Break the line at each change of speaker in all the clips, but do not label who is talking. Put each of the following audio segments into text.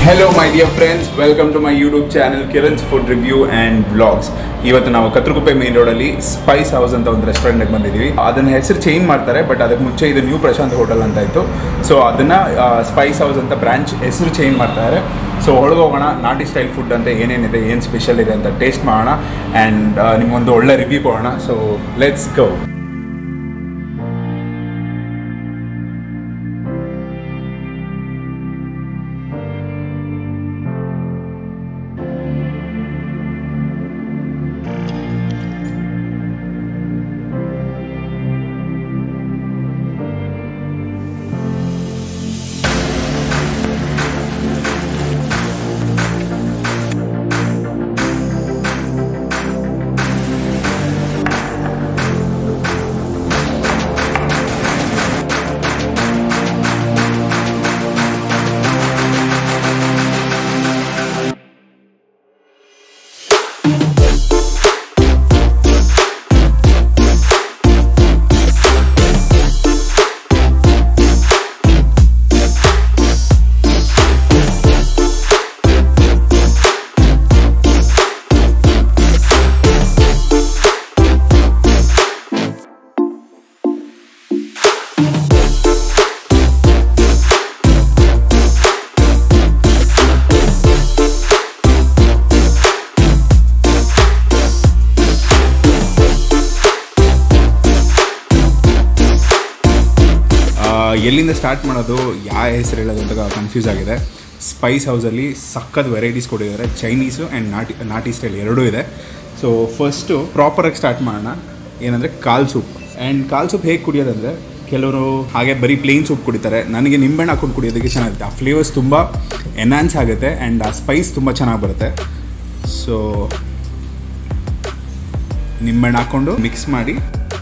Hello my dear friends welcome to my YouTube channel Kiran's food review and blogs ಇವತ್ತು ನಾವು Kathriguppe main ರೋಡಲ್ಲಿ Spice House ಅಂತ ಒಂದು ರೆಸ್ಟೋರೆಂಟ್ಗೆ ಬಂದಿದ್ದೀವಿ ಅದನ್ನ ಹೆಸರು ಚೇಂಜ್ ಮಾಡ್ತಾರೆ ಬಟ್ ಅದಕ್ಕೆ ಮುಂಚೆ ಇದು ನ್ಯೂ ಪ್ರಶಾಂತ್ ಹೋಟೆಲ್ ಅಂತ ಇತ್ತು ಸೊ ಅದನ್ನು ಸ್ಪೈಸ್ ಹೌಸ್ ಅಂತ ಬ್ರಾಂಚ್ ಹೆಸರು ಚೇಂಜ್ ಮಾಡ್ತಾರೆ ಸೊ ಒಳಗೋಗೋಣ ನಾಟಿ ಸ್ಟೈಲ್ ಫುಡ್ ಅಂತ ಏನೇನಿದೆ ಏನು ಸ್ಪೆಷಲ್ ಇದೆ ಅಂತ ಟೇಸ್ಟ್ ಮಾಡೋಣ ಆ್ಯಂಡ್ ನಿಮ್ಗೊಂದು ಒಳ್ಳೆ ರಿವ್ಯೂ ಕೊಡೋಣ ಸೊ ಲೆಟ್ಸ್ ಗೋ ಆ, ಎಲ್ಲಿಂದ ಸ್ಟಾರ್ಟ್ ಮಾಡೋದು ಯಾವ ಹೆಸರು ಹೇಳೋದು ಅಂತ ಕನ್ಫ್ಯೂಸ್ ಆಗಿದೆ ಸ್ಪೈಸ್ ಹೌಸಲ್ಲಿ ಸಕ್ಕತ್ ವೆರೈಟೀಸ್ ಕೊಟ್ಟಿದ್ದಾರೆ ಚೈನೀಸು ಆ್ಯಂಡ್ ನಾಟಿ ನಾಟಿ ಸ್ಟೈಲ್ ಎರಡೂ ಇದೆ ಸೊ ಫಸ್ಟು ಪ್ರಾಪರಾಗಿ ಸ್ಟಾರ್ಟ್ ಮಾಡೋಣ ಏನಂದರೆ ಕಾಲ್ ಸೂಪ್ ಆ್ಯಂಡ್ ಕಾಲ್ ಸೂಪ್ ಹೇಗೆ ಕುಡಿಯೋದಂದರೆ ಕೆಲವರು ಹಾಗೆ ಬರೀ ಪ್ಲೇನ್ ಸೂಪ್ ಕುಡಿತಾರೆ ನನಗೆ ನಿಂಬೆಹಣ್ಣು ಹಾಕೊಂಡು ಕುಡಿಯೋದಕ್ಕೆ ಚೆನ್ನಾಗಿರುತ್ತೆ ಆ ಫ್ಲೇವರ್ಸ್ ತುಂಬ ಎನ್ಹಾನ್ಸ್ ಆಗುತ್ತೆ ಆ್ಯಂಡ್ ಆ ಸ್ಪೈಸ್ ತುಂಬ ಚೆನ್ನಾಗಿ ಬರುತ್ತೆ ಸೊ ನಿಂಬೆಹಣ್ಣು ಹಾಕ್ಕೊಂಡು ಮಿಕ್ಸ್ ಮಾಡಿ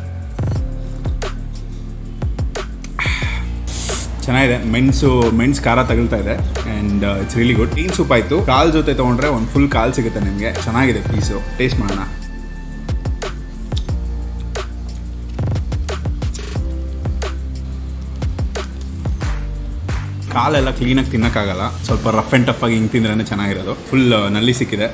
ಚೆನ್ನಾಗಿದೆ ಮೆಣಸು ಮೆಣಸು ಖಾರ ತಗಲ್ತಾ ಇದೆ ಆ್ಯಂಡ್ ಇಟ್ಸ್ ರಿಯಲಿ ಗುಡ್ ಟೀನ್ ಸೂಪ್ ಆಯಿತು ಕಾಲ್ ಜೊತೆ ತೊಗೊಂಡ್ರೆ ಒಂದು ಫುಲ್ ಕಾಲ್ ಸಿಗುತ್ತೆ ನಿಮಗೆ ಚೆನ್ನಾಗಿದೆ ಪೀಸು ಟೇಸ್ಟ್ ಮಾಡೋಣ ಕಾಲೆಲ್ಲ ಕ್ಲೀನಾಗಿ ತಿನ್ನೋಕ್ಕಾಗಲ್ಲ ಸ್ವಲ್ಪ ರಫ್ ಆ್ಯಂಡ್ ಟಫ್ ಆಗಿ ಹಿಂಗೆ ತಿಂದ್ರೇ ಚೆನ್ನಾಗಿರೋದು ಫುಲ್ ನಲ್ಲಿ ಸಿಕ್ಕಿದೆ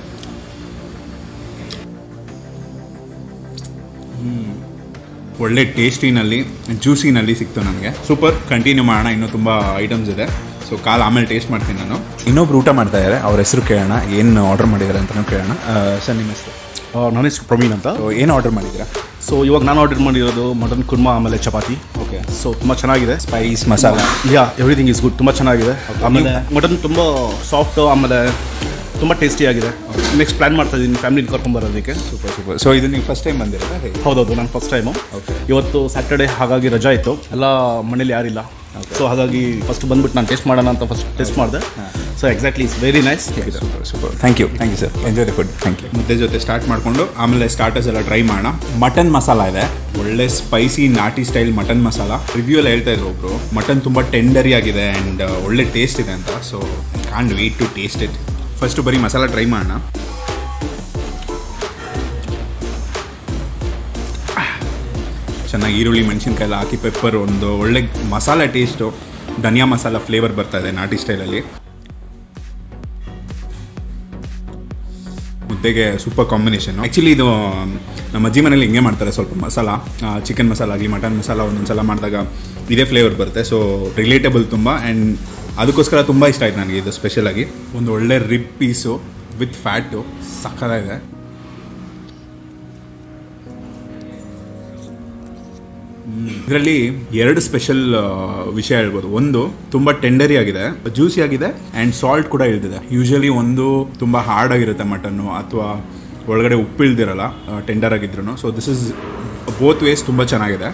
ಒಳ್ಳೆ ಟೇಸ್ಟಿನಲ್ಲಿ ಜ್ಯೂಸಿನಲ್ಲಿ ಸಿಕ್ತು ನನಗೆ ಸೂಪರ್ ಕಂಟಿನ್ಯೂ ಮಾಡೋಣ ಇನ್ನೂ ತುಂಬ ಐಟಮ್ಸ್ ಇದೆ ಸೊ ಕಾಲ್ ಆಮೇಲೆ ಟೇಸ್ಟ್ ಮಾಡ್ತೀನಿ ನಾನು ಇನ್ನೊಬ್ರು ಊಟ ಮಾಡ್ತಾ ಇದ್ದಾರೆ ಅವ್ರ ಹೆಸರು ಕೇಳೋಣ ಏನು ಆರ್ಡರ್ ಮಾಡಿದ್ದಾರೆ ಅಂತಲೂ ಕೇಳೋಣ ಸರ್ ನಿಮ್ಮ ಹೆಸರು
ಆ, ನನ್ನ ಹೆಸರು ಪ್ರವೀಣ್ ಅಂತ
ಸೊ ಏನು ಆರ್ಡರ್ ಮಾಡಿದ್ದೀರಾ
ಸೊ ಇವಾಗ ನಾನು ಆರ್ಡರ್ ಮಾಡಿರೋದು ಮಟನ್ ಕುರ್ಮಾ ಆಮೇಲೆ ಚಪಾತಿ
ಓಕೆ
ಸೊ ತುಂಬ ಚೆನ್ನಾಗಿದೆ
spice masala
yeah everything is good ತುಂಬ ಚೆನ್ನಾಗಿದೆ ಆಮೇಲೆ ಮಟನ್ ತುಂಬ ಸಾಫ್ಟ್ ಆಮೇಲೆ ತುಂಬ ಟೇಸ್ಟಿಯಾಗಿದೆ ನೆಕ್ಸ್ಟ್ ಪ್ಲಾನ್ ಮಾಡ್ತಾ ಇದ್ದೀನಿ ಫ್ಯಾಮಿಲಿ ಕರ್ಕೊಂಬರೋದಕ್ಕೆ
ಸೂಪರ್ ಸೂಪರ್ ಸೊ ಇದು ನೀವು ಫಸ್ಟ್ ಟೈಮ್ ಬಂದಿರೋದಾ ಹೇಗೆ
ಹೌದೌದು ನಾನು ಫಸ್ಟ್ ಟೈಮು
Okay.
ಇವತ್ತು ಸ್ಯಾಟರ್ಡೆ ಹಾಗಾಗಿ ರಜಾ ಇತ್ತು ಎಲ್ಲ ಮನೇಲಿ ಯಾರಿಲ್ಲ ಸೊ ಹಾಗಾಗಿ ಫಸ್ಟ್ ಬಂದ್ಬಿಟ್ಟು ನಾನು ಟೇಸ್ಟ್ ಮಾಡೋಣ ಅಂತ ಫಸ್ಟ್ ಟೆಸ್ಟ್ ಮಾಡಿದೆ so exactly is very nice
super super thank you thank you sir enjoy the food thank you ಮುದ್ದೆ ಜೊತೆ ಸ್ಟಾರ್ಟ್ ಮಾಡಿಕೊಂಡು ಆಮೇಲೆ ಸ್ಟಾರ್ಟರ್ಸ್ ಎಲ್ಲ ಟ್ರೈ ಮಾಡೋಣ ಮಟನ್ ಮಸಾಲ ಇದೆ ಒಳ್ಳೆ ಸ್ಪೈಸಿ ನಾಟಿ ಸ್ಟೈಲ್ ಮಟನ್ ಮಸಾಲ ರಿವ್ಯೂ ಎಲ್ಲ ಹೇಳ್ತಾ ಇದ್ರು ಒಬ್ರು ಮಟನ್ ತುಂಬ ಟೆಂಡರಿ ಆಗಿದೆ ಆ್ಯಂಡ್ ಒಳ್ಳೆ ಟೇಸ್ಟ್ ಇದೆ ಅಂತ so can't wait to taste it first ಬರೀ ಮಸಾಲ ಟ್ರೈ ಮಾಡೋಣ ಚೆನ್ನಾಗಿ ಈರುಳ್ಳಿ ಮೆಣಸಿನ್ಕಾಯಿ ಎಲ್ಲ ಹಾಕಿ ಪೆಪ್ಪರ್ ಒಂದು ಒಳ್ಳೆ ಮಸಾಲ ಟೇಸ್ಟು ಧನಿಯಾ ಮಸಾಲ ಫ್ಲೇವರ್ ಬರ್ತಾ ಇದೆ ನಾಟಿ ಸ್ಟೈಲಲ್ಲಿ ಮುದ್ದೆಗೆ ಸೂಪರ್ ಕಾಂಬಿನೇಷನ್ ಆ್ಯಕ್ಚುಲಿ ಇದು ನಮ್ಮ ಅಜ್ಜಿ ಮನೇಲಿ ಹಿಂಗೆ ಮಾಡ್ತಾರೆ ಸ್ವಲ್ಪ ಮಸಾಲ ಚಿಕನ್ ಮಸಾಲ ಆಗಲಿ ಮಟನ್ ಮಸಾಲ ಒಂದೊಂದು ಸಲ ಮಾಡಿದಾಗ ಇದೇ ಫ್ಲೇವರ್ ಬರುತ್ತೆ ಸೊ ರಿಲೇಟಬಲ್ ತುಂಬ ಆ್ಯಂಡ್ ಅದಕ್ಕೋಸ್ಕರ ತುಂಬ ಇಷ್ಟ ಆಯ್ತು ನನಗೆ ಇದು ಸ್ಪೆಷಲಾಗಿ ಒಂದು ಒಳ್ಳೆ ರಿಬ್ ಪೀಸು ವಿತ್ ಫ್ಯಾಟು ಸಕ್ಕತ್ತಾಗಿದೆ ಇದರಲ್ಲಿ ಎರಡು ಸ್ಪೆಷಲ್ ವಿಷಯ ಹೇಳ್ಬೋದು ಒಂದು ತುಂಬ ಟೆಂಡರಿ ಆಗಿದೆ ಜ್ಯೂಸಿ ಆಗಿದೆ ಆ್ಯಂಡ್ ಸಾಲ್ಟ್ ಕೂಡ ಇಳ್ದಿದೆ ಯೂಶಲಿ ಒಂದು ತುಂಬ ಹಾರ್ಡ್ ಆಗಿರುತ್ತೆ ಮಟನ್ನು ಅಥವಾ ಒಳಗಡೆ ಉಪ್ಪು ಇಳ್ದಿರಲ್ಲ ಟೆಂಡರ್ ಆಗಿದ್ರು so this is both ways ತುಂಬ ಚೆನ್ನಾಗಿದೆ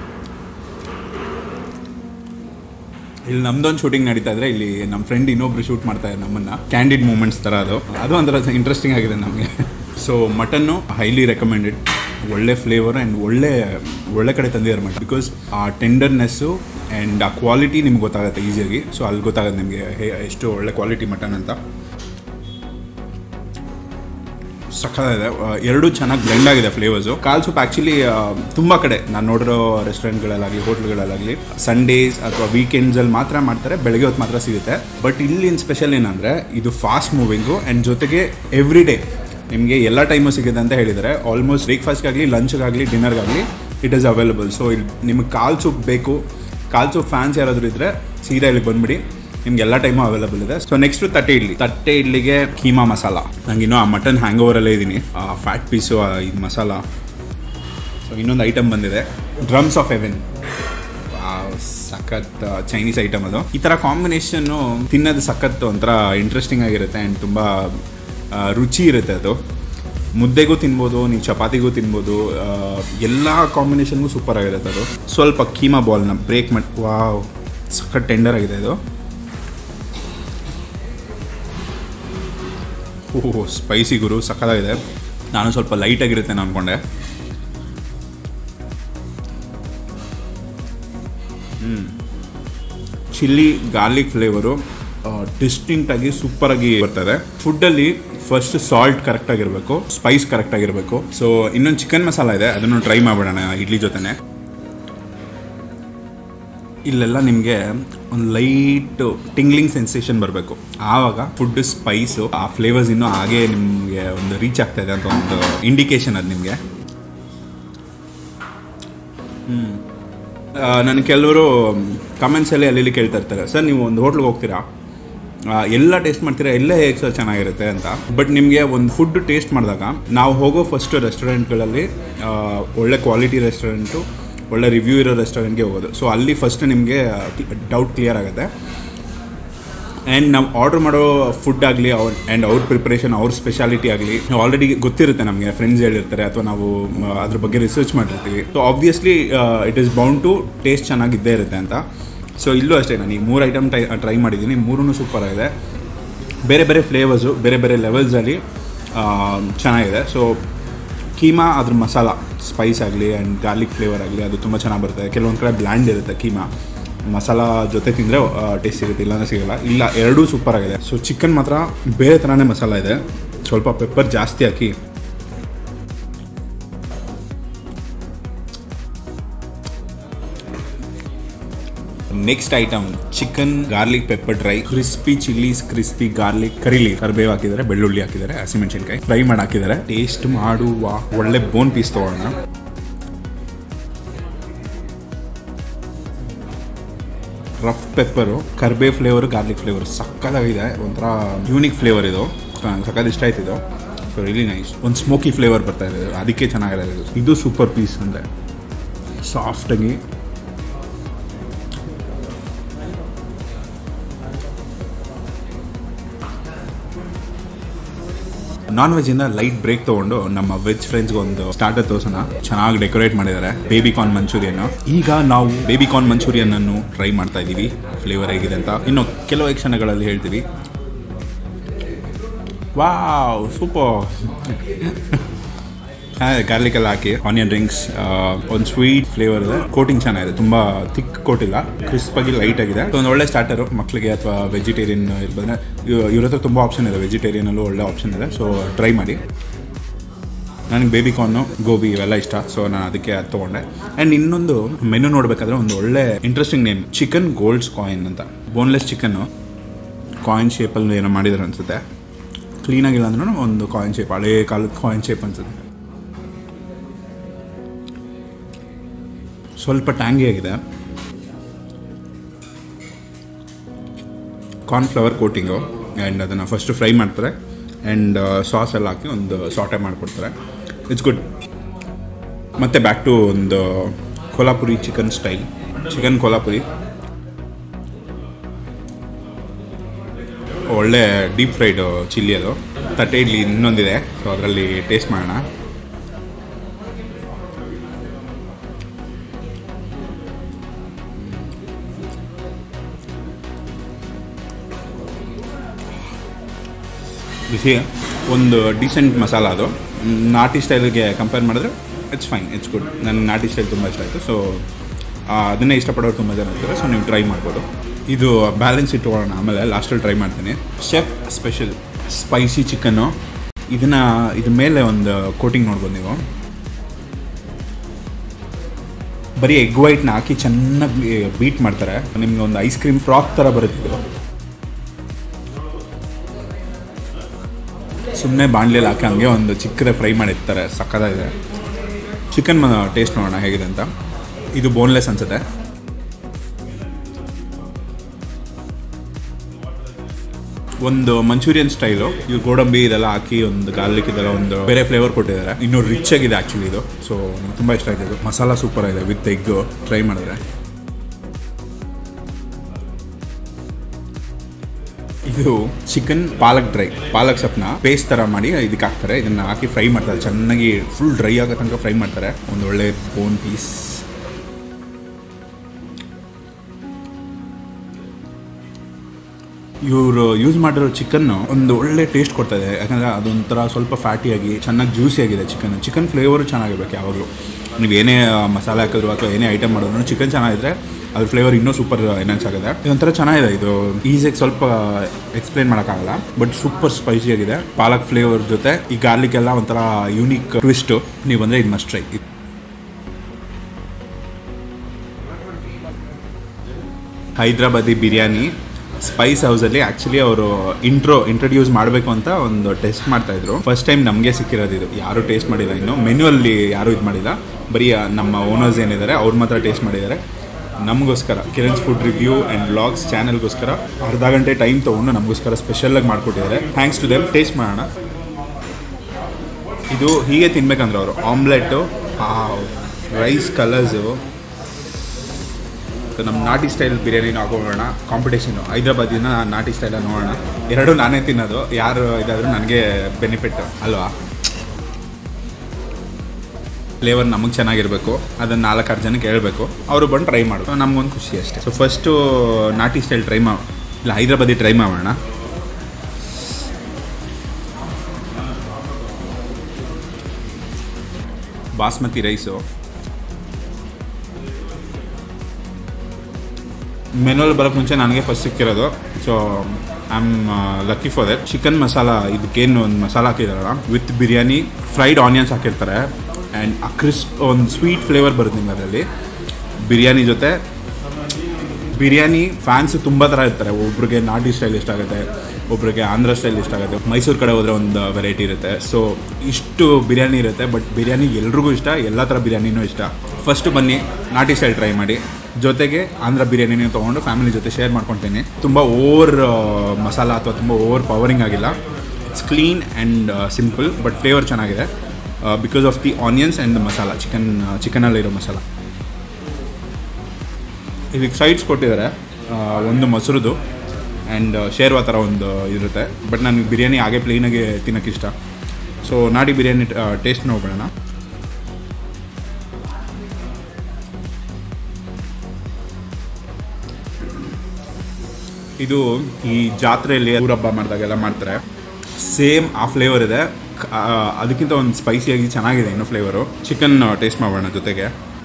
ಇಲ್ಲಿ ನಮ್ದೊಂದು ಶೂಟಿಂಗ್ ನಡೀತಾ ಇದ್ರೆ ಇಲ್ಲಿ ನಮ್ಮ ಫ್ರೆಂಡ್ ಇನ್ನೊಬ್ರು ಶೂಟ್ ಮಾಡ್ತಾ ಇದ್ದಾರೆ ನಮ್ಮನ್ನ ಕ್ಯಾಂಡಿಡ್ ಮೂಮೆಂಟ್ಸ್ ಥರ ಅದು ಅದು ಒಂಥರ ಇಂಟ್ರೆಸ್ಟಿಂಗ್ ಆಗಿದೆ ನಮಗೆ ಸೊ ಮಟನ್ನು ಹೈಲಿ ರೆಕಮೆಂಡೆಡ್ ಒಳ್ಳೆ ಫ್ಲೇವರ್ ಆ್ಯಂಡ್ ಒಳ್ಳೆ ಒಳ್ಳೆ ಕಡೆ ತಂದಿದ್ದಾರೆ ಮಟನ್ ಬಿಕಾಸ್ ಆ ಟೆಂಡರ್ನೆಸ್ಸು ಆ್ಯಂಡ್ ಆ ಕ್ವಾಲಿಟಿ ನಿಮ್ಗೆ ಗೊತ್ತಾಗುತ್ತೆ ಈಸಿಯಾಗಿ ಸೊ ಅಲ್ಲಿ ಗೊತ್ತಾಗುತ್ತೆ ನಿಮಗೆ ಎಷ್ಟು ಒಳ್ಳೆ ಕ್ವಾಲಿಟಿ ಮಟನ್ ಅಂತ ಸಖತ್ತಾಗಿದೆ ಎರಡೂ ಚೆನ್ನಾಗಿ ಬ್ಲೆಂಡ್ ಆಗಿದೆ ಫ್ಲೇವರ್ಸು ಕಾಲ್ ಸೂಪ್ ಆ್ಯಕ್ಚುಲಿ ತುಂಬ ಕಡೆ ನಾನು ನೋಡಿರೋ ರೆಸ್ಟೋರೆಂಟ್ಗಳಲ್ಲಾಗಲಿ ಹೋಟ್ಲ್ಗಳಲ್ಲಾಗಲಿ ಸಂಡೇಸ್ ಅಥವಾ ವೀಕೆಂಡ್ಸಲ್ಲಿ ಮಾತ್ರ ಮಾಡ್ತಾರೆ ಬೆಳಗ್ಗೆ ಹೊತ್ತು ಮಾತ್ರ ಸಿಗುತ್ತೆ ಬಟ್ ಇಲ್ಲಿನ ಸ್ಪೆಷಲ್ ಏನಂದರೆ ಇದು ಫಾಸ್ಟ್ ಮೂವಿಂಗು ಆ್ಯಂಡ್ ಜೊತೆಗೆ ಎವ್ರಿ ಡೇ ನಿಮಗೆ ಎಲ್ಲ ಟೈಮು ಸಿಗುತ್ತೆ ಅಂತ ಹೇಳಿದ್ದಾರೆ ಆಲ್ಮೋಸ್ಟ್ ಬ್ರೇಕ್ಫಾಸ್ಟ್ಗಾಗಲಿ ಲಂಚ್ಗಾಗಲಿ ಡಿನ್ನರ್ಗಾಗಲಿ ಇಟ್ ಈಸ್ ಅವೈಲಬಲ್ ಸೊ ಇಲ್ಲಿ ನಿಮಗೆ ಕಾಲ್ ಸೂಪ್ ಬೇಕು ಕಾಲ್ ಸೂಪ್ ಫ್ಯಾನ್ಸ್ ಯಾರಾದರೂ ಇದ್ದರೆ ಸೀದಾ ಇಲ್ಲಿಗೆ ಬಂದ್ಬಿಡಿ ನಿಮ್ಗೆ ಎಲ್ಲ ಟೈಮು ಅವೈಲಬಲ್ ಇದೆ ಸೊ ನೆಕ್ಸ್ಟ್ ತಟ್ಟೆ ಇಡ್ಲಿ ತಟ್ಟೆ ಇಡ್ಲಿಗೆ ಕೀಮಾ ಮಸಾಲ ನಂಗೆ ಇನ್ನೂ ಆ ಮಟನ್ ಹ್ಯಾಂಗ್ ಓವರಲ್ಲೇ ಇದ್ದೀನಿ ಆ ಫ್ಯಾಟ್ ಪೀಸು ಇದು ಮಸಾಲ ಸೊ ಇನ್ನೊಂದು ಐಟಮ್ ಬಂದಿದೆ ಡ್ರಮ್ಸ್ ಆಫ್ ಹೆವೆನ್ ಸಖತ್ ಚೈನೀಸ್ ಐಟಮ್ ಅದು ಈ ಥರ ಕಾಂಬಿನೇಷನ್ನು ತಿನ್ನೋದು ಸಖತ್ ಒಂಥರ ಇಂಟ್ರೆಸ್ಟಿಂಗ್ ಆಗಿರುತ್ತೆ ಆ್ಯಂಡ್ ತುಂಬ ಆ, ರುಚಿ ಇರುತ್ತೆ ಅದು ಮುದ್ದೆಗೂ ತಿನ್ಬೋದು ನೀವು ಚಪಾತಿಗೂ ತಿನ್ಬೋದು ಆ, ಎಲ್ಲ ಕಾಂಬಿನೇಷನ್ಗೂ ಸೂಪರ್ ಆಗಿರುತ್ತೆ ಅದು ಸ್ವಲ್ಪ ಕೀಮಾ ಬಾಲ್ನ ಬ್ರೇಕ್ ಮಾಡಿ ವಾವ್ ಸಖತ್ ಟೆಂಡರ್ ಆಗಿದೆ ಇದು ಓಹ್ ಸ್ಪೈಸಿ ಗುರು ಸಖತ್ತಾಗಿದೆ ನಾನು ಸ್ವಲ್ಪ ಲೈಟಾಗಿರುತ್ತೆ ನಾನು ಅಂದ್ಕೊಂಡೆ ಚಿಲ್ಲಿ ಗಾರ್ಲಿಕ್ ಫ್ಲೇವರು ಡಿಸ್ಟಿಂಕ್ಟ್ ಆಗಿ ಸೂಪರ್ ಆಗಿ ಬರ್ತದೆ ಫುಡ್ಡಲ್ಲಿ ಫಸ್ಟ್ ಸಾಲ್ಟ್ ಕರೆಕ್ಟ್ ಆಗಿರಬೇಕು ಸ್ಪೈಸ್ ಕರೆಕ್ಟ್ ಆಗಿರಬೇಕು ಸೊ ಇನ್ನೊಂದು ಚಿಕನ್ ಮಸಾಲ ಇದೆ ಅದನ್ನು ಟ್ರೈ ಮಾಡ್ಬಿಡೋಣ ಇಡ್ಲಿ ಜೊತೆನೆ ಇಲ್ಲೆಲ್ಲ ನಿಮಗೆ ಒಂದು ಲೈಟ್ ಟಿಂಗ್ಲಿಂಗ್ ಸೆನ್ಸೇಷನ್ ಬರಬೇಕು ಆವಾಗ ಫುಡ್ ಸ್ಪೈಸು ಆ ಫ್ಲೇವರ್ಸ್ ಇನ್ನೂ ಹಾಗೆ ನಿಮಗೆ ಒಂದು ರೀಚ್ ಆಗ್ತಾ ಇದೆ ಅಂತ ಒಂದು ಇಂಡಿಕೇಶನ್ ಅದು ನಿಮಗೆ ನನಗೆ ಕೆಲವರು ಕಮೆಂಟ್ಸಲ್ಲಿ ಅಲ್ಲಿ ಇಲ್ಲಿ ಕೇಳ್ತಾ ಇರ್ತಾರೆ ಸರ್ ನೀವು ಒಂದು ಹೋಟ್ಲಿಗೆ ಹೋಗ್ತೀರಾ ಆ, ಎಲ್ಲ ಟೇಸ್ಟ್ ಮಾಡ್ತೀರಾ ಎಲ್ಲ ಹೇಗೆ ಸರ್ ಚೆನ್ನಾಗಿರುತ್ತೆ ಅಂತ ಬಟ್ ನಿಮಗೆ ಒಂದು ಫುಡ್ ಟೇಸ್ಟ್ ಮಾಡಿದಾಗ ನಾವು ಹೋಗೋ ಫಸ್ಟ್ ರೆಸ್ಟೋರೆಂಟ್ಗಳಲ್ಲಿ ಆ, ಒಳ್ಳೆ ಕ್ವಾಲಿಟಿ ರೆಸ್ಟೋರೆಂಟು ಒಳ್ಳೆ ರಿವ್ಯೂ ಇರೋ ರೆಸ್ಟೋರೆಂಟ್ಗೆ ಹೋಗೋದು ಸೊ ಅಲ್ಲಿ ಫಸ್ಟ್ ನಿಮಗೆ ಡೌಟ್ ಕ್ಲಿಯರ್ ಆಗುತ್ತೆ ಆ್ಯಂಡ್ ನಾವು ಆರ್ಡರ್ ಮಾಡೋ ಫುಡ್ ಆಗಲಿ ಅವ್ರ ಆ್ಯಂಡ್ ಅವ್ರ ಪ್ರಿಪ್ರೇಷನ್ ಅವ್ರ ಸ್ಪೆಷಾಲಿಟಿ ಆಗಲಿ ಆಲ್ರೆಡಿ ಗೊತ್ತಿರುತ್ತೆ ನಮಗೆ ಫ್ರೆಂಡ್ಸ್ ಹೇಳಿರ್ತಾರೆ ಅಥವಾ ನಾವು ಮ, ಅದ್ರ ಬಗ್ಗೆ ರಿಸರ್ಚ್ ಮಾಡಿರ್ತೀವಿ so obviously it is bound to taste ಚೆನ್ನಾಗಿದ್ದೇ ಇರುತ್ತೆ ಅಂತ ಸೊ ಇಲ್ಲೂ ಅಷ್ಟೇ ನಾನು ಈಗ ಮೂರು ಐಟಮ್ ಟ್ರೈ ಟ್ರೈ ಮಾಡಿದ್ದೀನಿ ಮೂರೂ ಸೂಪರ್ ಆಗಿದೆ ಬೇರೆ ಬೇರೆ ಫ್ಲೇವರ್ಸು ಬೇರೆ ಬೇರೆ ಲೆವೆಲ್ಸಲ್ಲಿ ಚೆನ್ನಾಗಿದೆ ಸೊ ಕೀಮಾ ಅದ್ರ ಮಸಾಲ ಸ್ಪೈಸ್ ಆಗಲಿ ಆ್ಯಂಡ್ ಗಾರ್ಲಿಕ್ ಫ್ಲೇವರ್ ಆಗಲಿ ಅದು ತುಂಬ ಚೆನ್ನಾಗಿ ಬರುತ್ತೆ ಕೆಲವೊಂದು ಕಡೆ ಬ್ಲ್ಯಾಂಡ್ ಇರುತ್ತೆ ಕೀಮಾ ಮಸಾಲ ಜೊತೆ ತಿಂದರೆ ಟೇಸ್ಟ್ ಸಿಗುತ್ತೆ ಇಲ್ಲಾಂದ್ರೆ ಸಿಗಲ್ಲ ಇಲ್ಲ ಎರಡೂ ಸೂಪರ್ ಆಗಿದೆ ಸೊ ಚಿಕನ್ ಮಾತ್ರ ಬೇರೆ ಥರನೇ ಮಸಾಲ ಇದೆ ಸ್ವಲ್ಪ ಪೆಪ್ಪರ್ ಜಾಸ್ತಿ ಹಾಕಿ next item chicken garlic pepper dry crispy chillies crispy garlic ಕರಿಲಿ ಕರಿಬೇವು ಹಾಕಿದ್ದಾರೆ ಬೆಳ್ಳುಳ್ಳಿ ಹಾಕಿದ್ದಾರೆ ಹಸಿಮೆಣಸಿನ್ಕಾಯಿ ಫ್ರೈ ಮಾಡಿ ಹಾಕಿದ್ದಾರೆ ಟೇಸ್ಟ್ ಮಾಡುವ ಒಳ್ಳೆ ಬೋನ್ ಪೀಸ್ ತಗೋಣ ರಫ್ ಪೆಪ್ಪರು ಕರ್ಬೇ ಫ್ಲೇವರ್ ಗಾರ್ಲಿಕ್ ಫ್ಲೇವರ್ ಸಕ್ಕತ್ತಾಗಿದೆ ಒಂಥರ ಯೂನಿಕ್ ಫ್ಲೇವರ್ ಇದು ಸಕ್ಕತ್ ಇಷ್ಟ ಆಯ್ತು ಇದು ಸೊ ರಿಲಿ ನೈಸ್ ಒಂದು ಸ್ಮೋಕಿ ಫ್ಲೇವರ್ ಬರ್ತಾ ಇದೆ ಅದಕ್ಕೆ ಚೆನ್ನಾಗಿರೋದು ಇದು. ಇದು ಸೂಪರ್ ಪೀಸ್ ಅಂದರೆ ಸಾಫ್ಟಾಗಿ ನಾನ್ ವೆಜ್ ಇಂದ ಲೈಟ್ ಬ್ರೇಕ್ ತಗೊಂಡು ನಮ್ಮ ವೆಜ್ ಫ್ರೆಂಡ್ಸ್ಗೆ ಒಂದು ಸ್ಟಾರ್ಟರ್ ತೋರ್ಸೋಣ ಚೆನ್ನಾಗಿ ಡೆಕೋರೇಟ್ ಮಾಡಿದ್ದಾರೆ ಬೇಬಿ ಕಾರ್ನ್ ಮಂಚೂರಿಯನ್ ಈಗ ನಾವು ಬೇಬಿ ಕಾರ್ನ್ ಮಂಚೂರಿಯನ್ ಅನ್ನು ಟ್ರೈ ಮಾಡ್ತಾ ಇದೀವಿ ಫ್ಲೇವರ್ ಹೇಗಿದೆ ಅಂತ ಇನ್ನು ಕೆಲವು ಕ್ಷಣಗಳಲ್ಲಿ ಹೇಳ್ತೀವಿ ವಾವ್ ಸೂಪರ್ ಗಾರ್ಲಿಕ್ ಎಲ್ಲ ಹಾಕಿ ಆನಿಯನ್ ರಿಂಗ್ಸ್ ಒಂದು ಸ್ವೀಟ್ ಫ್ಲೇವರ್ ಇದೆ ಕೋಟಿಂಗ್ ಚೆನ್ನಾಗಿದೆ ತುಂಬಾ ಥಿಕ್ ಕೋಟಿಲ್ಲ ಕ್ರಿಸ್ಪ್ ಆಗಿ ಲೈಟ್ ಆಗಿದೆ ಒಂದು ಒಳ್ಳೆ ಸ್ಟಾರ್ಟರು ಮಕ್ಕಳಿಗೆ ಅಥವಾ ವೆಜಿಟೇರಿಯನ್ ಇರ್ಬೋದ್ರೆ ಇವ್ರ ಹತ್ರ ತುಂಬ ಆಪ್ಷನ್ ಇದೆ ವೆಜಿಟೇರಿಯನಲ್ಲೂ ಒಳ್ಳೆ ಆಪ್ಷನ್ ಇದೆ ಸೊ ಟ್ರೈ ಮಾಡಿ ನನಗೆ ಬೇಬಿ ಕಾರ್ನು ಗೋಬಿ ಇವೆಲ್ಲ ಇಷ್ಟ ಸೊ ನಾನು ಅದಕ್ಕೆ ಅದು ತೊಗೊಂಡೆ ಆ್ಯಂಡ್ ಇನ್ನೊಂದು ಮೆನು ನೋಡಬೇಕಾದ್ರೆ ಒಂದು ಒಳ್ಳೆ interesting name chicken golds coin ಅಂತ ಬೋನ್ಲೆಸ್ ಚಿಕನ್ನು ಕಾಯಿನ್ ಶೇಪಲ್ಲಿ ಏನೋ ಮಾಡಿದ್ರು ಅನ್ಸುತ್ತೆ ಕ್ಲೀನಾಗಿಲ್ಲ ಅಂದ್ರೂ ಒಂದು ಕಾಯಿನ್ ಶೇಪ್ ಹಳೇ ಕಾಲದ ಕಾಯಿನ್ ಶೇಪ್ ಅನ್ಸುತ್ತೆ ಸ್ವಲ್ಪ ಟ್ಯಾಂಗಿ ಆಗಿದೆ ಕಾರ್ನ್ಫ್ಲವರ್ ಕೋಟಿಂಗು ಆ್ಯಂಡ್ ಅದನ್ನು ಫಸ್ಟು ಫ್ರೈ ಮಾಡ್ತಾರೆ ಆ್ಯಂಡ್ ಸಾಸ್ ಎಲ್ಲ ಹಾಕಿ ಒಂದು ಸಾಟೆ ಮಾಡಿಕೊಡ್ತಾರೆ ಇಟ್ಸ್ ಗುಡ್ ಮತ್ತು ಬ್ಯಾಕ್ ಟು ಒಂದು Kolhapuri chicken style chicken Kolhapuri ಒಳ್ಳೆ ಡೀಪ್ ಫ್ರೈಡ್ ಚಿಲ್ಲಿ ಅದು ತಟ್ಟೆ ಇಡ್ಲಿ ಇನ್ನೊಂದಿದೆ ಸೊ ಅದರಲ್ಲಿ ಟೇಸ್ಟ್ ಮಾಡೋಣ ಬಿಸಿ ಒಂದು ಡೀಸೆಂಟ್ ಮಸಾಲ ಅದು ಮ್, ನಾಟಿ ಸ್ಟೈಲ್ಗೆ ಕಂಪೇರ್ ಮಾಡಿದ್ರೆ ಇಟ್ಸ್ ಫೈನ್ ಇಟ್ಸ್ ಗುಡ್ ನನ್ನ ನಾಟಿ ಸ್ಟೈಲ್ ತುಂಬ ಇಷ್ಟ ಆಯಿತು ಸೊ ಅದನ್ನೇ ಇಷ್ಟಪಡೋರು ತುಂಬ ಜನ ಇರ್ತಾರೆ ಸೊ ನೀವು ಟ್ರೈ ಮಾಡ್ಬೋದು ಇದು ಬ್ಯಾಲೆನ್ಸ್ ಇಟ್ಕೊಳ್ಳೋಣ ಆಮೇಲೆ ಲಾಸ್ಟಲ್ಲಿ ಟ್ರೈ ಮಾಡ್ತೀನಿ ಶೆಫ್ ಸ್ಪೆಷಲ್ ಸ್ಪೈಸಿ ಚಿಕನ್ನು ಇದನ್ನ ಇದ್ರ ಮೇಲೆ ಒಂದು ಕೋಟಿಂಗ್ ನೋಡ್ಬೋದು ನೀವು ಬರೀ ಎಗ್ ವೈಟ್ನ ಹಾಕಿ ಚೆನ್ನಾಗಿ ಬೀಟ್ ಮಾಡ್ತಾರೆ ನಿಮ್ಗೆ ಒಂದು ಐಸ್ ಕ್ರೀಮ್ ಫ್ರಾಕ್ ಥರ ಬರುತ್ತೆ ಇದು ಸುಮ್ಮನೆ ಬಾಣಲೆಯಲ್ಲಿ ಹಾಕಿ ಹಂಗೆ ಒಂದು ಚಿಕ್ಕದೇ ಫ್ರೈ ಮಾಡಿರ್ತಾರೆ ಸಕ್ಕತ್ತಾಗಿದೆ ಚಿಕನ್ ಟೇಸ್ಟ್ ನೋಡೋಣ ಹೇಗಿದೆ ಅಂತ ಇದು ಬೋನ್ಲೆಸ್ ಅನ್ಸುತ್ತೆ ಒಂದು ಮಂಚೂರಿಯನ್ ಸ್ಟೈಲು ಇದು ಗೋಡಂಬಿ ಇದೆಲ್ಲ ಹಾಕಿ ಒಂದು ಗಾರ್ಲಿಕ್ ಇದೆಲ್ಲ ಒಂದು ಬೇರೆ ಫ್ಲೇವರ್ ಕೊಟ್ಟಿದ್ದಾರೆ ಇನ್ನೂ ರಿಚ್ ಆಗಿದೆ ಆ್ಯಕ್ಚುಲಿ ಇದು ಸೊ ನಂಗೆ ತುಂಬ ಇಷ್ಟ ಆಗಿದೆ ಇದು ಮಸಾಲ ಸೂಪರ್ ಆಗಿದೆ ವಿತ್ ಎಗ್ ಟ್ರೈ ಮಾಡಿದ್ರೆ ಇದು ಚಿಕನ್ ಪಾಲಕ್ ಡ್ರೈ ಪಾಲಕ್ ಸೊಪ್ಪನ್ನ ಪೇಸ್ಟ್ ಥರ ಮಾಡಿ ಇದಕ್ಕೆ ಹಾಕ್ತಾರೆ ಇದನ್ನ ಹಾಕಿ ಫ್ರೈ ಮಾಡ್ತಾರೆ ಚೆನ್ನಾಗಿ ಫುಲ್ ಡ್ರೈ ಆಗೋ ತನಕ ಫ್ರೈ ಮಾಡ್ತಾರೆ ಒಂದು ಒಳ್ಳೆ ಬೋನ್ ಪೀಸ್ ಇವರು ಯೂಸ್ ಮಾಡಿರೋ ಚಿಕನ್ನು ಒಂದು ಒಳ್ಳೆ ಟೇಸ್ಟ್ ಕೊಡ್ತದೆ ಯಾಕಂದರೆ ಅದೊಂಥರ ಸ್ವಲ್ಪ ಫ್ಯಾಟಿಯಾಗಿ ಚೆನ್ನಾಗಿ ಜ್ಯೂಸಿ ಆಗಿದೆ ಚಿಕನ್ ಚಿಕನ್ ಫ್ಲೇವರು ಚೆನ್ನಾಗಿರ್ಬೇಕು ಯಾವಾಗಲೂ ನೀವು ಏನೇ ಮಸಾಲೆ ಹಾಕಿದ್ರು ಅಥವಾ ಏನೇ ಐಟಮ್ ಮಾಡಿದ್ರು ಚಿಕನ್ ಚೆನ್ನಾಗಿದ್ರೆ ಅದ್ರ ಫ್ಲೇವರ್ ಇನ್ನೂ ಸೂಪರ್ ಎನ್ಹಾನ್ಸ್ ಆಗಿದೆ ಇದೊಂಥರ ಚೆನ್ನಾಗಿದೆ ಇದು ಈಸಿಯಾಗಿ ಸ್ವಲ್ಪ ಎಕ್ಸ್ಪ್ಲೈನ್ ಮಾಡೋಕ್ಕಾಗಲ್ಲ ಬಟ್ ಸೂಪರ್ ಸ್ಪೈಸಿ ಆಗಿದೆ ಪಾಲಕ್ ಫ್ಲೇವರ್ ಜೊತೆ ಈ ಗಾರ್ಲಿಕ್ ಎಲ್ಲ ಒಂಥರ ಯೂನಿಕ್ ಟ್ವಿಸ್ಟು ನೀವು ಬಂದರೆ ಇದು must try Hyderabadi biryani Spice ಹೌಸಲ್ಲಿ ಆ್ಯಕ್ಚುಲಿ ಅವರು ಇಂಟ್ರೋ ಇಂಟ್ರೊಡ್ಯೂಸ್ ಮಾಡಬೇಕು ಅಂತ ಒಂದು ಟೆಸ್ಟ್ ಮಾಡ್ತಾ ಇದ್ರು ಫಸ್ಟ್ ಟೈಮ್ ನಮಗೆ ಸಿಕ್ಕಿರೋದು ಇದು ಯಾರು ಟೇಸ್ಟ್ ಮಾಡಿಲ್ಲ ಇನ್ನು ಮೆನ್ಯುವಲ್ಲಿ ಯಾರು ಇದು ಮಾಡಿಲ್ಲ ಬರೀ ಆ ನಮ್ಮ ಓನರ್ಸ್ ಏನಿದ್ದಾರೆ ಅವ್ರು ಮಾತ್ರ ಟೇಸ್ಟ್ ಮಾಡಿದ್ದಾರೆ ನಮಗೋಸ್ಕರ Kiran's food review and blogs ಚಾನಲ್ಗೋಸ್ಕರ ಅರ್ಧ ಗಂಟೆ ಟೈಮ್ ತೊಗೊಂಡು ನಮಗೋಸ್ಕರ ಸ್ಪೆಷಲಾಗಿ ಮಾಡಿಕೊಟ್ಟಿದ್ದಾರೆ ಥ್ಯಾಂಕ್ಸ್ ಟು ದೆಮ್ ಟೇಸ್ಟ್ ಮಾಡೋಣ ಇದು ಹೀಗೆ ತಿನ್ಬೇಕಂದ್ರೆ ಅವರು ಆಮ್ಲೆಟ್ಟು ರೈಸ್ ಕಲರ್ಸು ನಮ್ಮ ನಾಟಿ ಸ್ಟೈಲ್ ಬಿರಿಯಾನಿನ ಹಾಕೋಣ ಕಾಂಪಿಟೇಷನು ಹೈದ್ರಾಬಾದಿನ ನಾಟಿ ಸ್ಟೈಲ ನೋಡೋಣ ಎರಡು ನಾನೇ ತಿನ್ನೋದು ಯಾರು ಇದಾದರೂ ನನಗೆ ಬೆನಿಫಿಟ್ ಅಲ್ವಾ ಫ್ಲೇವರ್ ನಮಗೆ ಚೆನ್ನಾಗಿರಬೇಕು ಅದನ್ನು ನಾಲ್ಕಾರು ಜನಕ್ಕೆ ಹೇಳ್ಬೇಕು ಅವರು ಬಂದು ಟ್ರೈ ಮಾಡು ನಮಗೊಂದು ಖುಷಿ ಅಷ್ಟೇ ಸೊ ಫಸ್ಟು ನಾಟಿ ಸ್ಟೈಲ್ ಟ್ರೈ ಮಾ ಇಲ್ಲ ಹೈದ್ರಾಬಾದಿ ಟ್ರೈ ಮಾಡೋಣ ಬಾಸ್ಮತಿ ರೈಸು ಮೆನುವಲ್ಲಿ ಬರೋಕ್ಕೆ ಮುಂಚೆ ನನಗೆ ಫಸ್ಟ್ ಸಿಕ್ಕಿರೋದು so I am lucky for that chicken masala ಇದಕ್ಕೇನು ಒಂದು ಮಸಾಲ ಹಾಕಿದಾರಲ್ಲ ವಿತ್ ಬಿರಿಯಾನಿ ಫ್ರೈಡ್ ಆನಿಯನ್ಸ್ ಹಾಕಿರ್ತಾರೆ ಆ್ಯಂಡ್ ಆ ಕ್ರಿಸ್ಪ್ ಒಂದು ಸ್ವೀಟ್ ಫ್ಲೇವರ್ ಬರುತ್ತೆ ನಿಮ್ಗೆ ಅದರಲ್ಲಿ ಬಿರಿಯಾನಿ ಜೊತೆ ಬಿರಿಯಾನಿ ಫ್ಯಾನ್ಸ್ ತುಂಬ ಥರ ಇರ್ತಾರೆ ಒಬ್ರಿಗೆ ನಾಟಿ ಸ್ಟೈಲ್ ಇಷ್ಟ ಆಗುತ್ತೆ ಒಬ್ರಿಗೆ ಆಂಧ್ರ ಸ್ಟೈಲ್ ಇಷ್ಟ ಆಗುತ್ತೆ ಮೈಸೂರು ಕಡೆ ಹೋದರೆ ಒಂದು ವೆರೈಟಿ ಇರುತ್ತೆ ಸೊ ಇಷ್ಟು ಬಿರಿಯಾನಿ ಇರುತ್ತೆ ಬಟ್ ಬಿರಿಯಾನಿ ಎಲ್ರಿಗೂ ಇಷ್ಟ ಎಲ್ಲ ಥರ ಬಿರಿಯಾನಿನೂ ಇಷ್ಟ ಫಸ್ಟು ಬನ್ನಿ ನಾಟಿ ಸ್ಟೈಲ್ ಟ್ರೈ ಮಾಡಿ ಜೊತೆಗೆ ಆಂಧ್ರ ಬಿರಿಯಾನಿನೂ ತೊಗೊಂಡು ಫ್ಯಾಮಿಲಿ ಜೊತೆ ಶೇರ್ ಮಾಡ್ಕೊತೀನಿ ತುಂಬ ಓವರ್ ಮಸಾಲ ಅಥವಾ ತುಂಬ ಓವರ್ ಪವರಿಂಗ್ ಆಗಿಲ್ಲ it's clean and simple but flavour ಚೆನ್ನಾಗಿದೆ because of the onions and the masala chicken ಚಿಕನಲ್ಲಿರೋ ಮಸಾಲ ಇದಕ್ಕೆ ಸೈಡ್ಸ್ ಕೊಟ್ಟಿದ್ದಾರೆ ಆ, ಒಂದು ಮೊಸರುದು ಆ್ಯಂಡ್ ಶೇರ್ವಾ ಥರ ಒಂದು ಇರುತ್ತೆ ಬಟ್ ನನಗೆ ಬಿರಿಯಾನಿ ಹಾಗೆ ಪ್ಲೇನಾಗೆ ತಿನ್ನೋಕ್ಕೆ ಇಷ್ಟ ಸೊ ನಾಟಿ ಬಿರಿಯಾನಿ ಟೇಸ್ಟ್ ನೋಡ್ಬಿಡೋಣ ಇದು ಈ ಜಾತ್ರೆಯಲ್ಲಿ ಊರ ಹಬ್ಬ ಮಾಡಿದಾಗೆಲ್ಲ ಮಾಡ್ತಾರೆ ಸೇಮ್ ಆ ಫ್ಲೇವರ್ ಇದೆ ಕ- ಆ, ಅದಕ್ಕಿಂತ ಒಂದು ಸ್ಪೈಸಿಯಾಗಿ ಚೆನ್ನಾಗಿದೆ ಇನ್ನೂ ಫ್ಲೇವರು ಚಿಕನ್ ಟೇಸ್ಟ್ ಮಾಡೋಣ ಜೊತೆಗೆ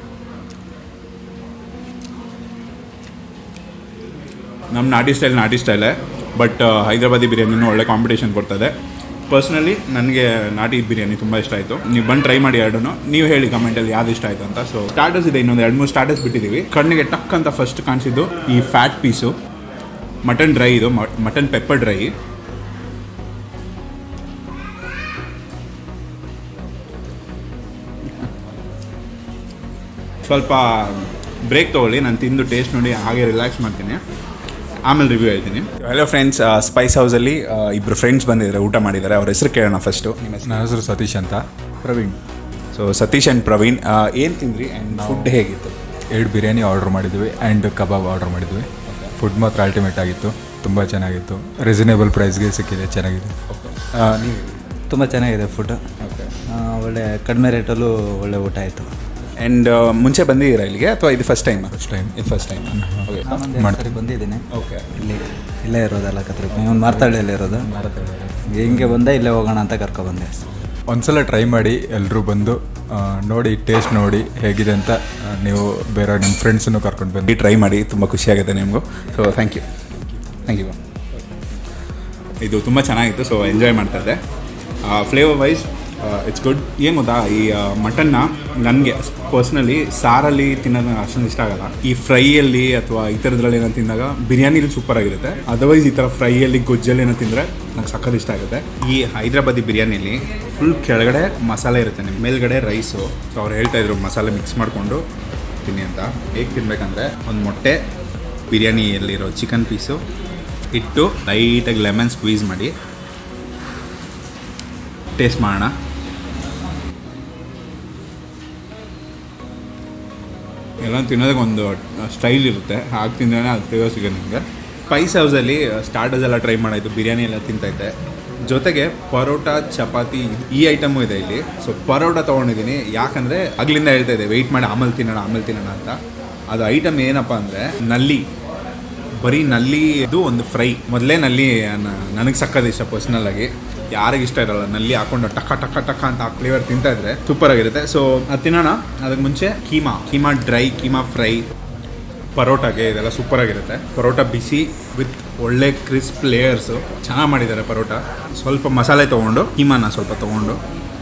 ನಮ್ಮ ನಾಟಿ ಸ್ಟೈಲ್ ನಾಟಿ ಸ್ಟೈಲೇ ಬಟ್ ಹೈದ್ರಾಬಾದಿ ಬಿರಿಯಾನಿನೂ ಒಳ್ಳೆ ಕಾಂಪಿಟೇಷನ್ ಕೊಡ್ತದೆ ಪರ್ಸ್ನಲಿ ನನಗೆ ನಾಟಿ ಬಿರಿಯಾನಿ ತುಂಬ ಇಷ್ಟ ಆಯಿತು ನೀವು ಬಂದು ಟ್ರೈ ಮಾಡಿ ಎರಡೂ ನೀವು ಹೇಳಿ ಕಮೆಂಟಲ್ಲಿ ಯಾವ್ದು ಇಷ್ಟ ಆಯಿತು ಅಂತ ಸೊ ಸ್ಟಾರ್ಟರ್ಸ್ ಇದೆ ಇನ್ನೊಂದು ಎರಡು ಮೂರು ಸ್ಟಾರ್ಟರ್ಸ್ ಬಿಟ್ಟಿದ್ದೀವಿ ಕಣ್ಣಿಗೆ ಟಕ್ ಅಂತ ಫಸ್ಟ್ ಕಾಣಿಸಿದ್ದು ಈ ಫ್ಯಾಟ್ ಪೀಸು ಮಟನ್ ಡ್ರೈ ಇದು ಮಟನ್ ಪೆಪ್ಪರ್ ಡ್ರೈ ಸ್ವಲ್ಪ ಬ್ರೇಕ್ ತೊಗೊಳ್ಳಿ ನಾನು ತಿಂದು ಟೇಸ್ಟ್ ನೋಡಿ ಹಾಗೆ ರಿಲ್ಯಾಕ್ಸ್ ಮಾಡ್ತೀನಿ ಆಮೇಲೆ ರಿವ್ಯೂ ಹೇಳ್ತೀನಿ ಹಲೋ ಫ್ರೆಂಡ್ಸ್ ಸ್ಪೈಸ್ ಹೌಸಲ್ಲಿ ಇಬ್ಬರು ಫ್ರೆಂಡ್ಸ್ ಬಂದಿದ್ದಾರೆ ಊಟ ಮಾಡಿದ್ದಾರೆ ಅವ್ರ ಹೆಸರು ಕೇಳೋಣ ಫಸ್ಟು ನಿಮ್ಮ ಹೆಸರು
ನನ್ನ ಹೆಸರು ಸತೀಶ್ ಅಂತ
ಪ್ರವೀಣ್ ಸೊ ಸತೀಶ್ ಆ್ಯಂಡ್ ಪ್ರವೀಣ್ ಏನು ತಿಂದ್ರಿ ಆ್ಯಂಡ್ ಫುಡ್ ಹೇಗಿತ್ತು
ಎರಡು ಬಿರಿಯಾನಿ ಆರ್ಡರ್ ಮಾಡಿದ್ವಿ ಆ್ಯಂಡ್ ಕಬಾಬ್ ಆರ್ಡರ್ ಮಾಡಿದ್ವಿ ಫುಡ್ ಮಾತ್ರ ಅಲ್ಟಿಮೇಟ್ ಆಗಿತ್ತು ತುಂಬ ಚೆನ್ನಾಗಿತ್ತು ರೀಸನೇಬಲ್ ಪ್ರೈಸ್ಗೆ ಸಿಕ್ಕಿದೆ ಚೆನ್ನಾಗಿದೆ
ನೀವು
ತುಂಬ ಚೆನ್ನಾಗಿದೆ ಫುಡ್
ಓಕೆ
ಒಳ್ಳೆ ಕಡಿಮೆ ರೇಟಲ್ಲೂ ಒಳ್ಳೆ ಊಟ ಆಯಿತು
ಆ್ಯಂಡ್ ಮುಂಚೆ ಬಂದಿದ್ದೀರಾ ಇಲ್ಲಿಗೆ ಅಥವಾ ಇದು ಫಸ್ಟ್ ಟೈಮ್
ಫಸ್ಟ್ ಟೈಮ್
ಇದು ಫಸ್ಟ್ ಟೈಮ್ ಓಕೆ
ನಾನೊಂದು ಎರಡು ಸರಿ ಬಂದಿದ್ದೀನಿ
ಓಕೆ
ಇಲ್ಲಿ ಇಲ್ಲೇ ಇರೋದಲ್ಲ ಕತ್ರ ಒಂದು ಮಾರ್ತಳ್ಳಿಯಲ್ಲಿ ಇರೋದು ಹಿಂಗೆ ಬಂದೆ ಇಲ್ಲೇ ಹೋಗೋಣ ಅಂತ ಕರ್ಕೊಬಂದೆ
ಒಂದ್ಸಲ ಟ್ರೈ ಮಾಡಿ ಎಲ್ಲರೂ ಬಂದು ಆ, ನೋಡಿ ಟೇಸ್ಟ್ ನೋಡಿ ಹೇಗಿದೆ ಅಂತ ಆ, ನೀವು ಬೇರೆ ನಿಮ್ಮ ಫ್ರೆಂಡ್ಸನ್ನು ಕರ್ಕೊಂಡು ಬಂದು
ಟ್ರೈ ಮಾಡಿ ತುಂಬ ಖುಷಿಯಾಗುತ್ತೆ ನಿಮಗೂ so thank you thank you ಇದು ತುಂಬ ಚೆನ್ನಾಗಿತ್ತು ಸೊ ಎಂಜಾಯ್ ಮಾಡ್ತಾ ಇದ್ದೆ ಫ್ಲೇವರ್ ವೈಸ್ ಇಟ್ಸ್ ಗುಡ್ ಏನು ಗೊತ್ತಾ ಈ ಮಟನ್ನ ನನಗೆ ಪರ್ಸ್ನಲಿ ಸಾರಲ್ಲಿ ತಿನ್ನೋದು ಅಷ್ಟೊಂದು ಇಷ್ಟ ಆಗಲ್ಲ ಈ ಫ್ರೈಯಲ್ಲಿ ಅಥವಾ ಈ ಥರದ್ರಲ್ಲಿ ಏನೋ ತಿಂದಾಗ ಬಿರಿಯಾನಿಲಿ ಸೂಪರ್ ಆಗಿರುತ್ತೆ ಅದರ್ವೈಸ್ ಈ ಥರ ಫ್ರೈಯಲ್ಲಿ ಗೊಜ್ಜಲ್ಲಿ ಏನೋ ತಿಂದರೆ ನಂಗೆ ಸಖತ್ ಇಷ್ಟ ಆಗುತ್ತೆ ಈ ಹೈದ್ರಾಬಾದಿ ಬಿರಿಯಾನಿಲಿ ಫುಲ್ ಕೆಳಗಡೆ ಮಸಾಲೆ ಇರುತ್ತೆ ನಿಮ್ಮ ಮೇಲ್ಗಡೆ ರೈಸು ಸೊ ಅವ್ರು ಹೇಳ್ತಾ ಇದ್ರು ಮಸಾಲೆ ಮಿಕ್ಸ್ ಮಾಡಿಕೊಂಡು ತಿನ್ನಿ ಅಂತ ಹೇಗೆ ತಿನ್ಬೇಕಂದ್ರೆ ಒಂದು ಮೊಟ್ಟೆ ಬಿರಿಯಾನಿಯಲ್ಲಿರೋ ಚಿಕನ್ ಪೀಸು ಇಟ್ಟು ಲೈಟಾಗಿ ಲೆಮನ್ ಸ್ಕ್ವೀಸ್ ಮಾಡಿ ಟೇಸ್ಟ್ ಮಾಡೋಣ ಎಲ್ಲ ತಿನ್ನೋದಕ್ಕೆ ಒಂದು ಸ್ಟೈಲ್ ಇರುತ್ತೆ ಹಾಗೆ ತಿಂದ್ರೆ ಅದು ಫ್ಲೇವರ್ ಸಿಗೋದು ನಿಮಗೆ ಸ್ಪೈಸ್ ಹೌಸಲ್ಲಿ ಸ್ಟಾರ್ಟರ್ಸ್ ಎಲ್ಲ ಟ್ರೈ ಮಾಡಾಯಿತು ಬಿರಿಯಾನಿ ಎಲ್ಲ ತಿಂತೈತೆ ಜೊತೆಗೆ ಪರೋಟ ಚಪಾತಿ ಈ ಐಟಮು ಇದೆ ಇಲ್ಲಿ ಸೊ ಪರೋಟ ತೊಗೊಂಡಿದ್ದೀನಿ ಯಾಕಂದರೆ ಅಗ್ಲಿಂದ ಹೇಳ್ತಾ ಇದೆ ವೆಯ್ಟ್ ಮಾಡಿ ಆಮೇಲೆ ತಿನ್ನೋಣ ಆಮೇಲೆ ತಿನ್ನೋಣ ಅಂತ ಅದು ಐಟಮ್ ಏನಪ್ಪ ಅಂದರೆ ನಲ್ಲಿ ಬರೀ ನಲ್ಲಿ ಇದು ಒಂದು ಫ್ರೈ ಮೊದಲೇ ನಲ್ಲಿ ನನಗೆ ಸಕ್ಕದ ಇಷ್ಟ ಪರ್ಸ್ನಲ್ ಆಗಿ ಯಾರಿಗೆ ಇಷ್ಟ ಇರಲ್ಲ ನಲ್ಲಿ ಹಾಕೊಂಡು ಟಕ ಟಕ ಟಕ ಅಂತ ಆ ಫ್ಲೇವರ್ ತಿಂತಾ ಇದ್ರೆ ಸೂಪರ್ ಆಗಿರುತ್ತೆ ಸೊ ಅದು ತಿನ್ನೋಣ ಅದಕ್ಕೆ ಮುಂಚೆ ಕೀಮಾ ಕೀಮಾ ಡ್ರೈ ಕೀಮಾ ಫ್ರೈ ಪರೋಟಾಗೆ ಇದೆಲ್ಲ ಸೂಪರ್ ಆಗಿರುತ್ತೆ ಪರೋಟ ಬಿಸಿ ವಿತ್ ಒಳ್ಳೆ ಕ್ರಿಸ್ಪ್ ಲೇಯರ್ಸು ಚೆನ್ನಾಗಿ ಮಾಡಿದ್ದಾರೆ ಪರೋಟ ಸ್ವಲ್ಪ ಮಸಾಲೆ ತೊಗೊಂಡು ಕೀಮಾನ ಸ್ವಲ್ಪ ತೊಗೊಂಡು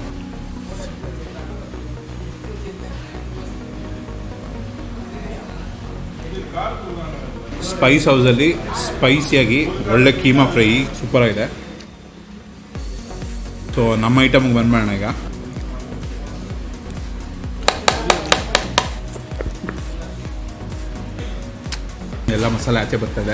ಸ್ಪೈಸ್ ಹೌಸಲ್ಲಿ ಸ್ಪೈಸಿಯಾಗಿ ಒಳ್ಳೆ ಕೀಮಾ ಫ್ರೈ ಸೂಪರ್ ಆಗಿದೆ ಸೊ ನಮ್ಮ ಐಟಮ್ಗೆ ಬಂದ್ಬೇಡ ಈಗ ಎಲ್ಲ ಮಸಾಲೆ ಆಚೆ ಬರ್ತದೆ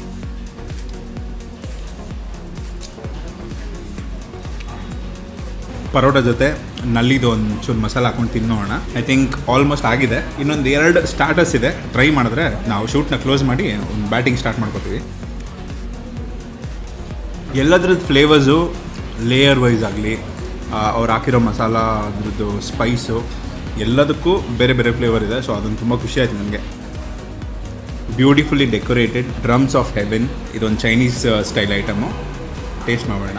ಪರೋಟ ಜೊತೆ ನಲ್ಲಿದು ಒಂದು ಚೂರು ಮಸಾಲೆ ಹಾಕೊಂಡು ತಿನ್ನೋಣ ಐ ಥಿಂಕ್ ಆಲ್ಮೋಸ್ಟ್ ಆಗಿದೆ ಇನ್ನೊಂದು ಎರಡು ಸ್ಟಾರ್ಟರ್ಸ್ ಇದೆ ಟ್ರೈ ಮಾಡಿದ್ರೆ ನಾವು ಶೂಟ್ನ ಕ್ಲೋಸ್ ಮಾಡಿ ಒಂದು ಬ್ಯಾಟಿಂಗ್ ಸ್ಟಾರ್ಟ್ ಮಾಡ್ಕೋತೀವಿ ಎಲ್ಲದ್ರದ್ದು ಫ್ಲೇವರ್ಸು ಲೇಯರ್ ವೈಸ್ ಆಗಲಿ ಅವ್ರು ಹಾಕಿರೋ ಮಸಾಲ ಅದ್ರದ್ದು ಸ್ಪೈಸು ಎಲ್ಲದಕ್ಕೂ ಬೇರೆ ಬೇರೆ ಫ್ಲೇವರ್ ಇದೆ ಸೊ ಅದೊಂದು ತುಂಬ ಖುಷಿ ಆಯ್ತು ನನಗೆ beautifully decorated drums of heaven ಇದೊಂದು ಚೈನೀಸ್ ಸ್ಟೈಲ್ ಐಟಮು ಟೇಸ್ಟ್ ಮಾಡೋಣ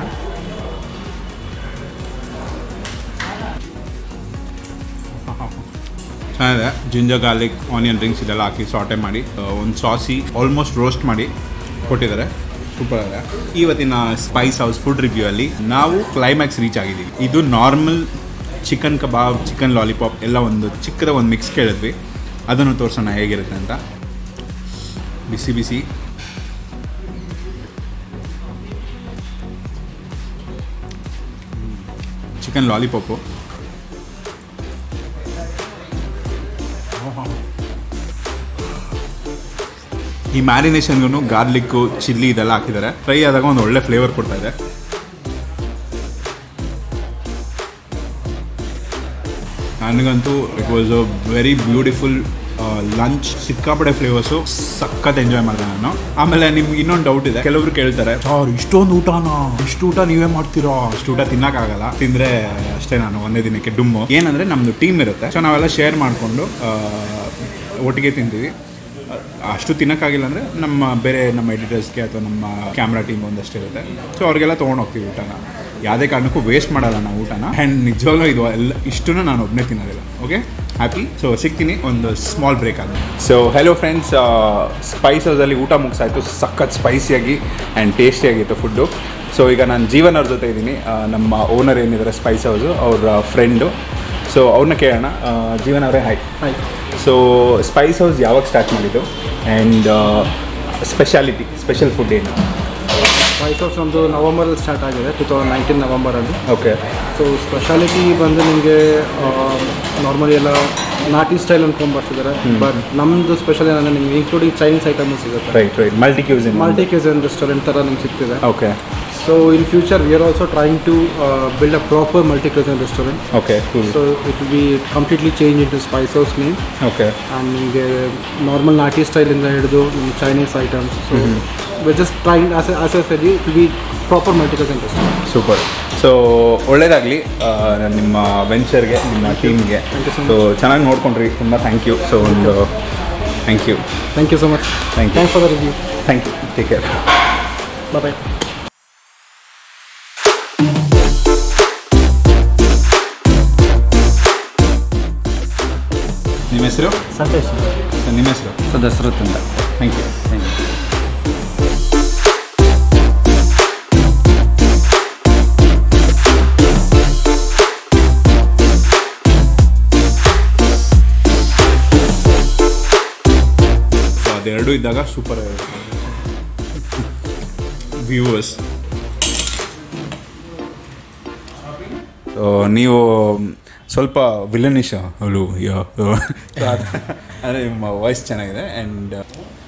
ಚೆನ್ನಾಗಿದೆ ಜಿಂಜರ್ ಗಾರ್ಲಿಕ್ ಆನಿಯನ್ ರಿಂಗ್ಸ್ ಇದೆಲ್ಲ ಹಾಕಿ ಸಾಟೆ ಮಾಡಿ ಒಂದು ಸಾಸಿ ಆಲ್ಮೋಸ್ಟ್ ರೋಸ್ಟ್ ಮಾಡಿ ಕೊಟ್ಟಿದ್ದಾರೆ ಸೂಪರ್ ಇದೆ ಇವತ್ತಿನ ಸ್ಪೈಸ್ ಹೌಸ್ ಫುಡ್ ರಿವ್ಯೂ ಅಲ್ಲಿ ನಾವು ಕ್ಲೈಮ್ಯಾಕ್ಸ್ ರೀಚ್ ಆಗಿದ್ದೀವಿ ಇದು normal chicken kebab chicken lollipop ಎಲ್ಲ ಒಂದು ಚಿಕ್ಕದ ಒಂದು ಮಿಕ್ಸ್ ಕೇಳಿದ್ವಿ ಅದನ್ನು ತೋರಿಸೋಣ ಹೇಗಿರುತ್ತೆ ಅಂತ ಬಿಸಿ ಬಿಸಿ ಚಿಕನ್ ಲಾಲಿಪಾಪು ಈ ಮ್ಯಾರಿನೇಷನ್ಗೂ ಗಾರ್ಲಿಕ್ಕು ಚಿಲ್ಲಿ ಇದೆಲ್ಲ ಹಾಕಿದ್ದಾರೆ ಫ್ರೈ ಆದಾಗ ಒಂದು ಒಳ್ಳೆ ಫ್ಲೇವರ್ ಕೊಡ್ತಾ ಇದೆ ನನಗಂತೂ it was a very beautiful lunch ಸಿಕ್ಕಾಪಡೆ ಫ್ಲೇವರ್ಸು ಸಖತ್ ಎಂಜಾಯ್ ಮಾಡಿದೆ ನಾನು ಆಮೇಲೆ ನಿಮ್ಗೆ ಇನ್ನೊಂದು ಡೌಟ್ ಇದೆ ಕೆಲವರು ಕೇಳ್ತಾರೆ ಸರ್ ಇಷ್ಟೊಂದು ಊಟನಾ ಇಷ್ಟು ಊಟ ನೀವೇ ಮಾಡ್ತೀರಾ ಇಷ್ಟು ಊಟ ತಿನ್ನಕ್ಕಾಗಲ್ಲ ತಿಂದ್ರೆ ಅಷ್ಟೇ ನಾನು ಒಂದೇ ದಿನಕ್ಕೆ ಡುಮ್ಮು ಏನಂದ್ರೆ ನಮ್ದು ಟೀಮ್ ಇರುತ್ತೆ ಸೊ ನಾವೆಲ್ಲ ಶೇರ್ ಮಾಡಿಕೊಂಡು ಒಟ್ಟಿಗೆ ತಿಂತೀವಿ ಅಷ್ಟು ತಿನ್ನೋಕ್ಕಾಗಿಲ್ಲ ಅಂದರೆ ನಮ್ಮ ಬೇರೆ ನಮ್ಮ ಎಡಿಟರ್ಸ್ಗೆ ಅಥವಾ ನಮ್ಮ ಕ್ಯಾಮ್ರಾ ಟೀಮ್ ಒಂದಷ್ಟು ಇರುತ್ತೆ ಸೊ ಅವ್ರಿಗೆಲ್ಲ ತೊಗೊಂಡು ಹೋಗ್ತೀವಿ ಊಟನ ಯಾವುದೇ ಕಾರಣಕ್ಕೂ ವೇಸ್ಟ್ ಮಾಡಲ್ಲ ನಾವು ಊಟನ ಆ್ಯಂಡ್ ನಿಜವಾಗ್ಲೂ ಇದು ಎಲ್ಲ ಇಷ್ಟನ್ನು ನಾನು ಒಬ್ಬನೇ ತಿನ್ನೋದಿಲ್ಲ ಓಕೆ ಹ್ಯಾಪಿ ಸೊ ಸಿಗ್ತೀನಿ ಒಂದು ಸ್ಮಾಲ್ ಬ್ರೇಕ್ ಆಗಿ ಸೊ ಹೆಲೋ ಫ್ರೆಂಡ್ಸ್ ಸ್ಪೈಸ್ ಹೌಸಲ್ಲಿ ಊಟ ಮುಗಿಸಾಯ್ತು ಸಖತ್ ಸ್ಪೈಸಿಯಾಗಿ ಆ್ಯಂಡ್ ಟೇಸ್ಟಿಯಾಗಿತ್ತು ಫುಡ್ಡು ಸೊ ಈಗ ನಾನು ಜೀವನ್ ಅವ್ರ ಜೊತೆ ಇದ್ದೀನಿ ಆ, ನಮ್ಮ ಓನರ್ ಏನಿದ್ದಾರೆ ಸ್ಪೈಸ್ ಹೌಸು ಅವ್ರ ಫ್ರೆಂಡು ಸೊ ಅವ್ರನ್ನ ಕೇಳೋಣ ಆ, ಜೀವನ್ ಅವರೇ hi
hi
so Spice House ಯಾವಾಗ ಸ್ಟಾರ್ಟ್ ಮಾಡಿದ್ದು ಆ್ಯಂಡ್ ಸ್ಪೆಷಾಲಿಟಿ ಸ್ಪೆಷಲ್ ಫುಡ್ ಏನು
ವೈಟ್ ಹೌಸ್ ನಮ್ಮದು ನವಂಬರಲ್ಲಿ ಸ್ಟಾರ್ಟ್ ಆಗಿದೆ ಟು ತೌಸಂಡ್ ನೈನ್ಟೀನ್ ನವಂಬರಲ್ಲಿ
ಓಕೆ
ಸೊ ಸ್ಪೆಷಾಲಿಟಿ ಬಂದು ನಿಮಗೆ ನಾರ್ಮಲಿ ಎಲ್ಲ ನಾಟಿ ಸ್ಟೈಲ್ ಅಂದ್ಕೊಂಡು ಬರ್ತಿದ್ದಾರೆ ಬಟ್ ನಮ್ಮದು ಸ್ಪೆಷಲ್ ಏನಂದರೆ ನಿಮ್ಗೆ ಇನ್ಕ್ಲೂಡಿಂಗ್ ಚೈನೀಸ್ ಐಟಮ್ಸ್ ಸಿಗುತ್ತೆ
right right multi cuisine
multi cuisine restaurant ಥರ ನಿಮ್ಗೆ ಸಿಗ್ತಿದೆ
okay
so in future we are also trying to build a proper multi cuisine restaurant
okay cool
so it will be completely change in to Spice House name
okay
and ನಿಮಗೆ normal ನಾಟಿ ಸ್ಟೈಲಿಂದ ಹಿಡಿದು ನಿಮ್ಗೆ Chinese items so we just trying as as as it will be proper multi cuisine restaurant
super so ಒಳ್ಳೇದಾಗಲಿ ನಿಮ್ಮ ವೆಂಚರ್ಗೆ ನಿಮ್ಮ ಟೀಮ್ಗೆ
Thank you so
so ಚೆನ್ನಾಗಿ ನೋಡ್ಕೊಂಡ್ರಿ ತುಂಬ ಥ್ಯಾಂಕ್ ಯು ಸೊ ಒಂದು thank you
thank you so much
Thank you.
Thanks for the review
thank you take care
bye
ನಿಮ್ಮ ಹೆಸರು
ಸಂತೋಷ್
ನಿಮ್ಮ ಹೆಸರು
ಸೊ ದಸರತ್ ಅಂತ
ಥ್ಯಾಂಕ್ ಯು ಥ್ಯಾಂಕ್ ಯು ಎರಡೂ ಇದ್ದಾಗ ಸೂಪರ್ ವ್ಯೂವರ್ಸ್ ನೀವು ಸ್ವಲ್ಪ ವಿಲನಿಶ್ ಅವಳು ಅಂದರೆ ನಿಮ್ಮ ವಾಯ್ಸ್ ಚೆನ್ನಾಗಿದೆ ಆ್ಯಂಡ್